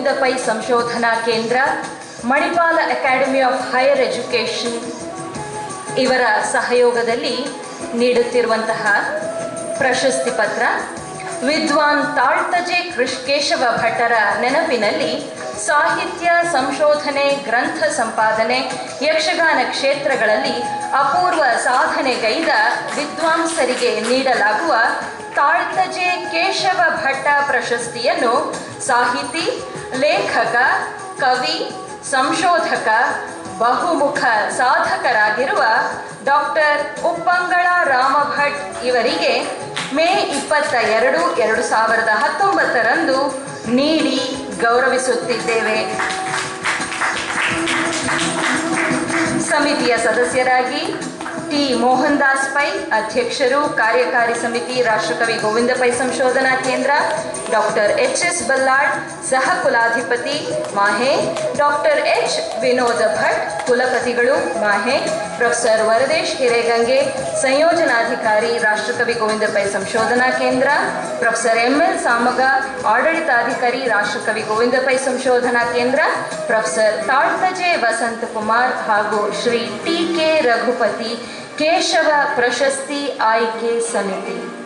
ಗೋವಿಂದ ಪೈ ಸಂಶೋಧನಾ ಕೇಂದ್ರ Manipal academy of higher education ಇವರ ಸಹಯೋಗದಲ್ಲಿ ನೀಡುತ್ತಿರುವಂತಹ ಪ್ರಶಸ್ತಿ ಪತ್ರ ವಿದ್ವಾನ್ ತಾಳ್ತಜೆ ಕೃಷ್ಕೇಶವ ಭಟ್ಟರ ನೆನಪಿನಲ್ಲಿ ಸಾಹಿತ್ಯ ಸಂಶೋಧನೆ ಗ್ರಂಥ ಸಂಪಾದನೆ ಯಕ್ಷಗಾನ ಕ್ಷೇತ್ರಗಳಲ್ಲಿ ಅಪೂರ್ವ ಸಾಧನೆಗೈದ ವಿದ್ವಾಂಸರಿಗೆ ನೀಡಲಾಗುವ ತಾಳ್ತಜೆ ಕೇಶವ ಭಟ್ಟ ಪ್ರಶಸ್ತಿಯನ್ನು ಸಾಹಿತಿ ಲೇಖಕ ಕವಿ ಸಂಶೋಧಕ ಬಹುಮುಖ ಸಾಧಕರಾಗಿರುವ ಡಾಕ್ಟರ್ ಉಪ್ಪಂಗಳ ರಾಮಭಟ್ ಇವರಿಗೆ ಮೇ ಇಪ್ಪತ್ತ ಎರಡು ಎರಡು ಸಾವಿರದ ಹತ್ತೊಂಬತ್ತರಂದು ನೀಡಿ ಗೌರವಿಸುತ್ತಿದ್ದೇವೆ ಸಮಿತಿಯ ಸದಸ್ಯರಾಗಿ ಟಿ ಮೋಹನ್ ದಾಸ್ ಪೈ ಅಧ್ಯಕ್ಷರು ಕಾರ್ಯಕಾರಿ ಸಮಿತಿ ರಾಷ್ಟ್ರಕವಿ ಗೋವಿಂದ ಪೈ ಸಂಶೋಧನಾ ಕೇಂದ್ರ ಡಾಕ್ಟರ್ ಎಚ್ ಎಸ್ ಬಲ್ಲಾಳ್ ಸಹ ಕುಲಾಧಿಪತಿ ಮಾಹೆ ಡಾಕ್ಟರ್ ಎಚ್ ವಿನೋದ ಭಟ್ ಕುಲಪತಿಗಳು ಮಾಹೆ ಪ್ರೊಫೆಸರ್ ವರದೇಶ್ ಹಿರೇಗಂಗೆ ಸಂಯೋಜನಾಧಿಕಾರಿ ರಾಷ್ಟ್ರಕವಿ ಗೋವಿಂದ ಪೈ ಸಂಶೋಧನಾ ಕೇಂದ್ರ ಪ್ರೊಫೆಸರ್ ಎಂ ಎಲ್ ಸಾಮಗ ಆಡಳಿತಾಧಿಕಾರಿ ರಾಷ್ಟ್ರಕವಿ ಗೋವಿಂದ ಪೈ ಸಂಶೋಧನಾ ಕೇಂದ್ರ ಪ್ರೊಫೆಸರ್ ತಾಳ್ತಜೆ ವಸಂತ ಕುಮಾರ್ ಹಾಗೂ ಶ್ರೀ ಟಿ ಕೆ ರಘುಪತಿ ಕೇಶವ ಪ್ರಶಸ್ತಿ ಆಯ್ಕೆ ಸಮಿತಿ